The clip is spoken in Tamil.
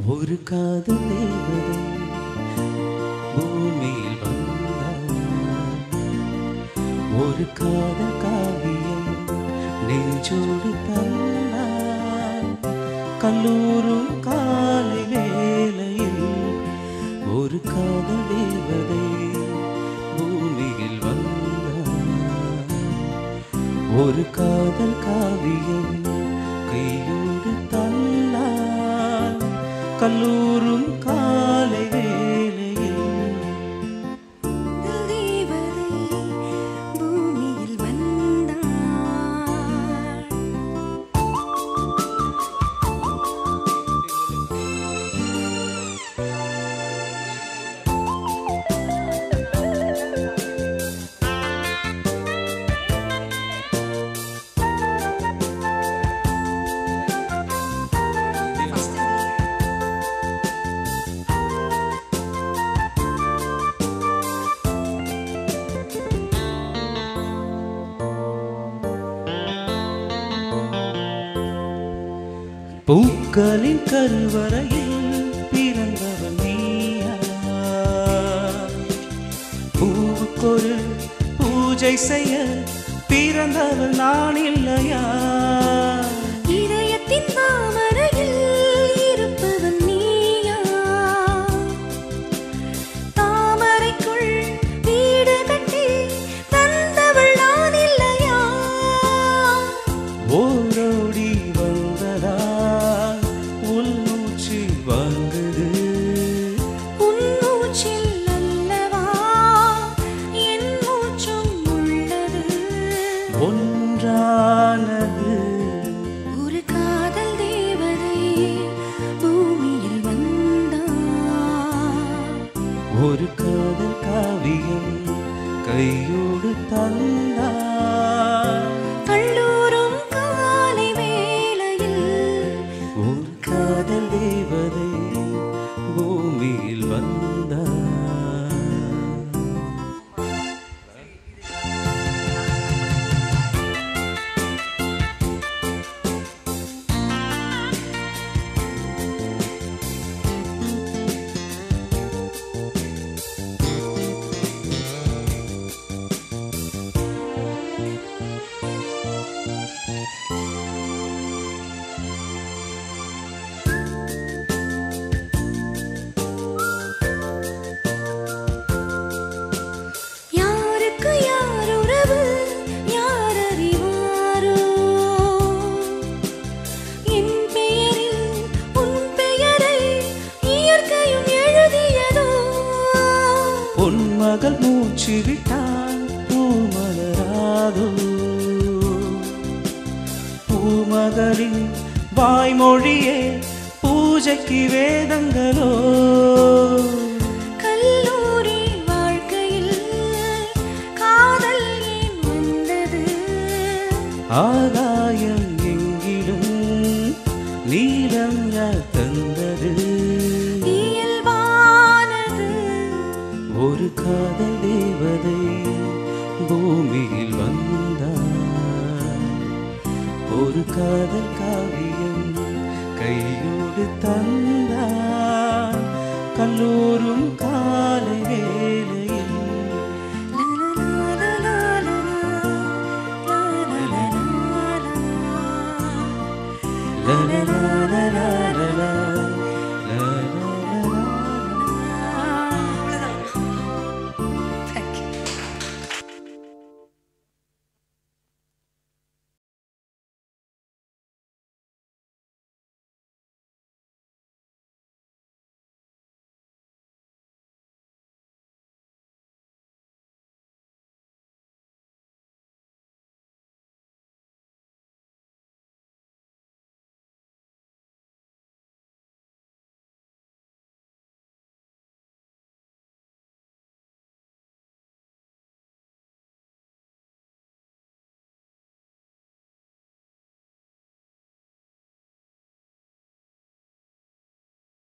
ஒரு காதல் தேவதை பூமியில் வந்தார் ஒரு காதல் காவியம் நெஞ்சோடு தந்தார் கல்லூரும் காலை வேளையில் ஒரு காதல் தேவதை பூமியில் வந்தார் ஒரு காதல் காவியம் கையோடு தந்தார் கல்லூரும் காலை வேளையில் தேவதை பூமியில் வந்தாள் பூக்களின் கருவறையில் பிறந்தவன் நீயா பூவுக்கொரு பூஜை செய்ய பிறந்தவள் நான் இல்லையா இதயத்தின் தாமரையில் இருப்பவன் நீயா தாமரைக்குள் வீடு கட்டி தந்தவள் நான் இல்லையா ஓடோடி வந்ததா உள்மூச்சு வாங்குது உன் மூச்சில் அல்லவா என் மூச்சும் உள்ளது ஒன்றானது ஒரு காதல் தேவதை பூமியில் வந்தாள் ஒரு காதல் காவியம் கையோடு தந்தார் கல்லூரும் காலை வேளையில் ஒரு காதல் தேவதை பூமியில் வந்தார் யாருக்கு யார் உறவு யார் அறிவாரோ என் பெயரில் உன் பெயரை இயற்கையும் எழுதியதோ பொன்மகள் மூச்சு விட்டால் பூமலராதோ பூமகளின் வாய்மொழியே பூஜைக்கு வேதங்களோ கல்லூரி வாழ்க்கையில் காதல் ஏன் வந்தது ஆகாயம் எங்கிலும் நீலம் யார் தந்தது இயல்பானது ஒரு காதல் தேவதை பூமியில் வந்தார் ஒரு காதல் காவியம் கையோடு தந்தார் கல்லூரும் காலை வேலை